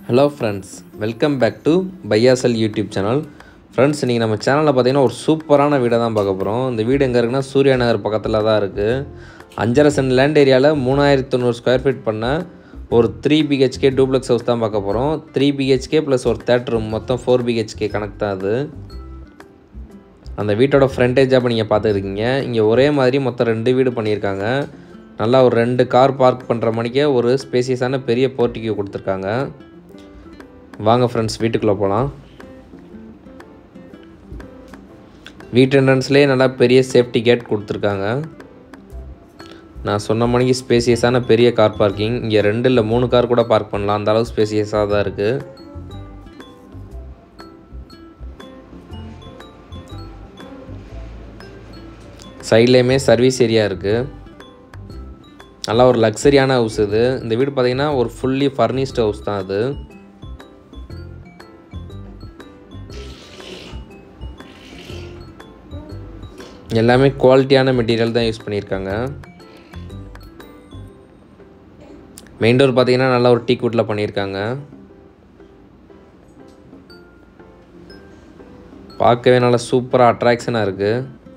hello friends welcome back to பையாசல் YouTube channel friends இன்றைக்கி நம்ம சேனலில் பார்த்தீங்கன்னா ஒரு சூப்பரான வீடை தான் பார்க்க போகிறோம் இந்த வீடு எங்கே இருக்குன்னா சூர்யா நகர் பக்கத்தில் தான் இருக்குது அஞ்சரை சென்ட் லேண்ட் ஏரியாவில் மூணாயிரத்தி தொண்ணூறு ஸ்கொயர் ஃபீட் பண்ண ஒரு த்ரீ பிஹெச்கே டூப்ளெக்ஸ் ஹவுஸ் தான் பார்க்க போகிறோம் த்ரீ பிஹெச்கே ப்ளஸ் ஒரு தேட்டர் ரூம் மொத்தம் ஃபோர் பிஹெச்கே கணக்கு தான் அது அந்த வீட்டோட ஃப்ரண்டேஜாக இப்போ நீங்கள் பார்த்துருக்கீங்க இங்கே ஒரே மாதிரி மொத்தம் ரெண்டு வீடு பண்ணியிருக்காங்க நல்லா ஒரு ரெண்டு கார் பார்க் பண்ணுற மணிக்கே ஒரு ஸ்பேசியஸான பெரிய போர்ட்டிக்கு கொடுத்துருக்காங்க வாங்க ஃப்ரெண்ட்ஸ் வீட்டுக்குள்ளே போகலாம் வீட்டு என்ட்ரன்ஸ்லேயே நல்லா பெரிய சேஃப்டி கேட் கொடுத்துருக்காங்க நான் சொன்ன மணிக்கு ஸ்பேசியஸான பெரிய கார் பார்க்கிங் இங்கே ரெண்டு இல்லை மூணு கார் கூட பார்க் பண்ணலாம் அந்த அளவு ஸ்பேசியஸாக தான் இருக்குது சைட்லேயுமே சர்வீஸ் ஏரியா இருக்குது நல்லா ஒரு லக்ஸரியான ஹவுஸ் இது இந்த வீடு பார்த்தீங்கன்னா ஒரு ஃபுல்லி ஃபர்னிஷ்டு ஹவுஸ் தான் அது எல்லாமே குவாலிட்டியான மெட்டீரியல் தான் யூஸ் பண்ணியிருக்காங்க மெயின் டோர் பார்த்தீங்கன்னா நல்லா ஒரு டீ குட்டில் பண்ணியிருக்காங்க பார்க்கவே நல்லா சூப்பராக அட்ராக்ஷனாக இருக்குது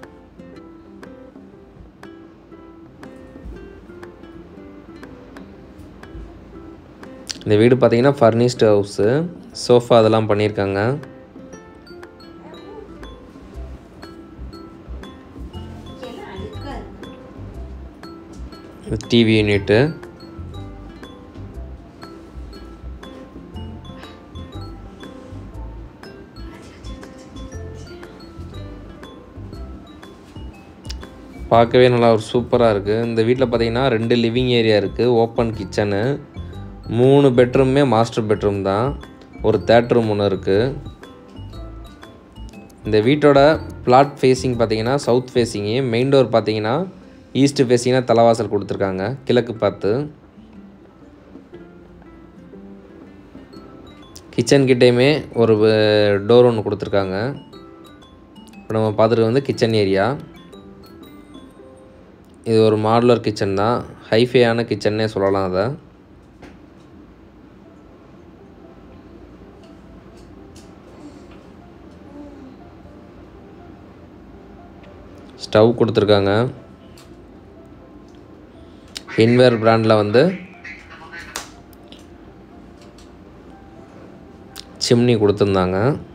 இந்த வீடு பார்த்தீங்கன்னா ஃபர்னிஷ்டு ஹவுஸு சோஃபா அதெல்லாம் பண்ணியிருக்காங்க டிவி யூனிட்டு பார்க்கவே நல்லா ஒரு சூப்பராக இருக்குது இந்த வீட்டில் பார்த்தீங்கன்னா ரெண்டு லிவிங் ஏரியா இருக்குது ஓப்பன் கிச்சனு மூணு பெட்ரூமே மாஸ்டர் பெட்ரூம் தான் ஒரு தேட்டர் ரூம் ஒன்று இருக்குது இந்த வீட்டோட பிளாட் ஃபேஸிங் பார்த்தீங்கன்னா சவுத் ஃபேஸிங்கு மெயின் டோர் பார்த்தீங்கன்னா ஈஸ்ட் ஃபேஸிங்னா தலைவாசல் கொடுத்துருக்காங்க கிழக்கு பார்த்து கிச்சன் கிட்டேயுமே ஒரு டோர் ஒன்று கொடுத்துருக்காங்க இப்போ நம்ம பார்த்துட்டு வந்து கிச்சன் ஏரியா இது ஒரு மாடுலர் கிச்சன் தான் ஹைஃபையான கிச்சன்னே சொல்லலாம் அதை ஸ்டவ் கொடுத்துருக்காங்க ஹின்வேர் பிராண்டில் வந்து சிம்னி கொடுத்துருந்தாங்க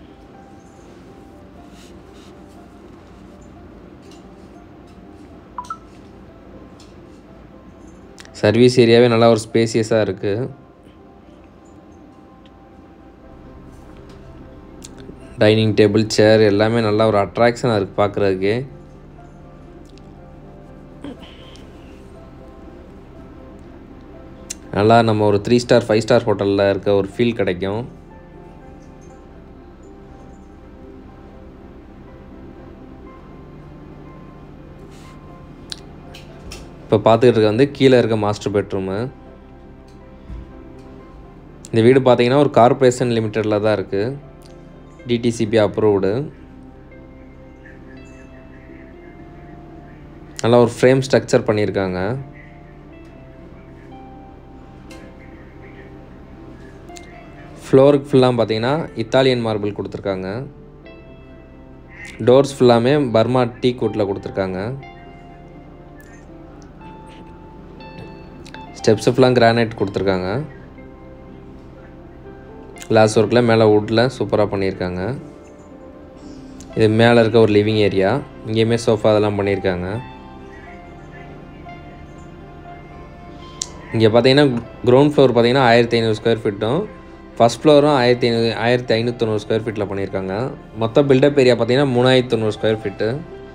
சர்வீஸ் ஏரியாவே நல்லா ஒரு ஸ்பேசியஸாக இருக்குது டைனிங் டேபிள் சேர் எல்லாமே நல்லா ஒரு அட்ராக்ஷனாக இருக்குது பார்க்குறதுக்கு நல்லா நம்ம ஒரு த்ரீ ஸ்டார் ஃபைவ் ஸ்டார் ஹோட்டலில் இருக்க ஒரு ஃபீல் கிடைக்கும் இப்போ பார்த்துக்கிட்டு இருக்க வந்து கீழே இருக்க மாஸ்டர் பெட்ரூமு இந்த வீடு பார்த்தீங்கன்னா ஒரு கார்பரேஷன் லிமிட்டடில் தான் இருக்குது டிடிசிபி அப்ரூவ்டு நல்லா ஒரு ஃப்ரேம் ஸ்ட்ரக்சர் பண்ணியிருக்காங்க ஃப்ளோருக்கு ஃபுல்லாக பார்த்தீங்கன்னா இத்தாலியன் மார்பிள் கொடுத்துருக்காங்க டோர்ஸ் ஃபுல்லாமே பர்மா டீ கூட்டில் கொடுத்துருக்காங்க ஸ்டெப்ஸு ஃபுல்லாக கிரானைட் கொடுத்துருக்காங்க கிளாஸ் ஒர்க்கில் மேலே வுட்டில் சூப்பராக பண்ணியிருக்காங்க இது மேலே இருக்க ஒரு லிவிங் ஏரியா இங்கேயுமே சோஃபா அதெல்லாம் பண்ணியிருக்காங்க இங்கே பார்த்தீங்கன்னா க்ரௌண்ட் ஃப்ளோர் பார்த்தீங்கன்னா ஆயிரத்தி ஐநூறு ஸ்கொயர் ஃபீட்டும் ஃபஸ்ட் ஃப்ளோரும் ஆயிரத்தி ஐநூறு ஆயிரத்தி ஐநூற்றொண்ணூறு ஸ்கொயர் ஃபீட்டில் பண்ணியிருக்காங்க மொத்த பில்டப் ஏரியா பார்த்தீங்கன்னா மூணாயிரத்தி தொண்ணூறு ஸ்கொயர் ஃபீட்டு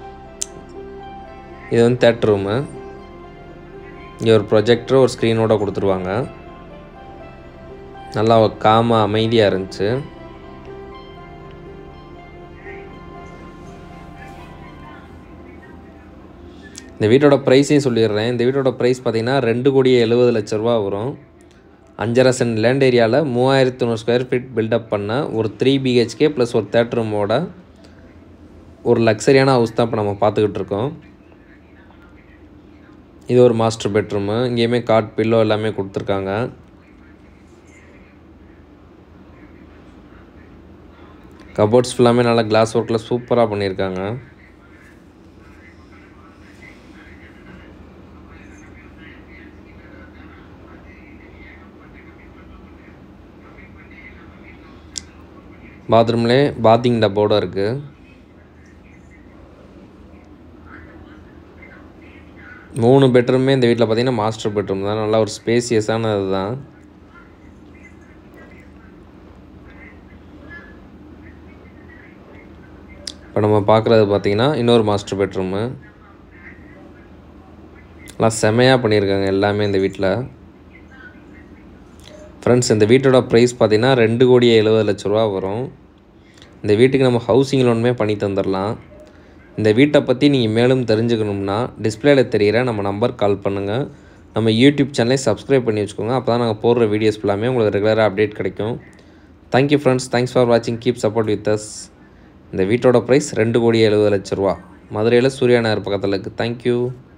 இது வந்து தேட்டர் ரூமு இங்கே ஒரு ப்ரொஜெக்டர் ஒரு ஸ்க்ரீனோட கொடுத்துருவாங்க நல்லா காம அமைதியாக இருந்துச்சு இந்த வீட்டோட ப்ரைஸையும் சொல்லிடுறேன் இந்த வீட்டோட ப்ரைஸ் பார்த்தீங்கன்னா ரெண்டு கோடியே எழுபது லட்ச ரூபா வரும் அஞ்சரை சென்ட் லேண்ட் ஏரியாவில் மூவாயிரத்தி தொண்ணூறு ஸ்கொயர் ஃபீட் பில்டப் பண்ண ஒரு த்ரீ பிஹெச்கே ப்ளஸ் ஒரு தேட்டர் ரூமோட ஒரு லக்ஸரியான ஹவுஸ் தான் இப்போ நம்ம பார்த்துக்கிட்டு இருக்கோம் இது ஒரு மாஸ்டர் பெட்ரூமு இங்கேயுமே காட் பில்லோ எல்லாமே கொடுத்துருக்காங்க கபோர்ட்ஸ் ஃபுல்லாமே நல்லா கிளாஸ் ஒர்க்கில் சூப்பராக பண்ணியிருக்காங்க பாத்ரூம்லேயே பாத்திங் டப்போட இருக்குது மூணு பெட்ரூமே இந்த வீட்டில் பார்த்தீங்கன்னா மாஸ்டர் பெட்ரூம் தான் நல்லா ஒரு ஸ்பேசியஸான இதுதான் இப்போ நம்ம பார்க்குறது பார்த்தீங்கன்னா இன்னொரு மாஸ்டர் பெட்ரூமு நல்லா செமையாக பண்ணியிருக்காங்க எல்லாமே இந்த வீட்டில் ஃப்ரெண்ட்ஸ் இந்த வீட்டோட ப்ரைஸ் பார்த்தீங்கன்னா ரெண்டு கோடி எழுபது லட்ச ரூபா வரும் இந்த வீட்டுக்கு நம்ம ஹவுசிங் லோனுமே பண்ணி தந்துடலாம் இந்த வீட்டை பற்றி நீங்கள் மேலும் தெரிஞ்சுக்கணும்னா டிஸ்பிளேல தெரிகிற நம்ம நம்பர் கால் பண்ணுங்கள் நம்ம யூடியூப் சேனலை சப்ஸ்கிரைப் பண்ணி வச்சுக்கோங்க அப்போ தான் நாங்கள் போடுற வீடியோஸ் ஃபுல்லாமே உங்களுக்கு ரெகுலராக அப்டேட் கிடைக்கும் தேங்க்யூ ஃப்ரெண்ட்ஸ் தேங்க்ஸ் ஃபார் வாட்சிங் கீப் சப்போர்ட் வித் அஸ் இந்த வீட்டோட ப்ரைஸ் ரெண்டு கோடி எழுபது லட்ச ரூபா மதுரையில் சூர்யா நகர் பக்கத்தில் இருக்குது தேங்க்யூ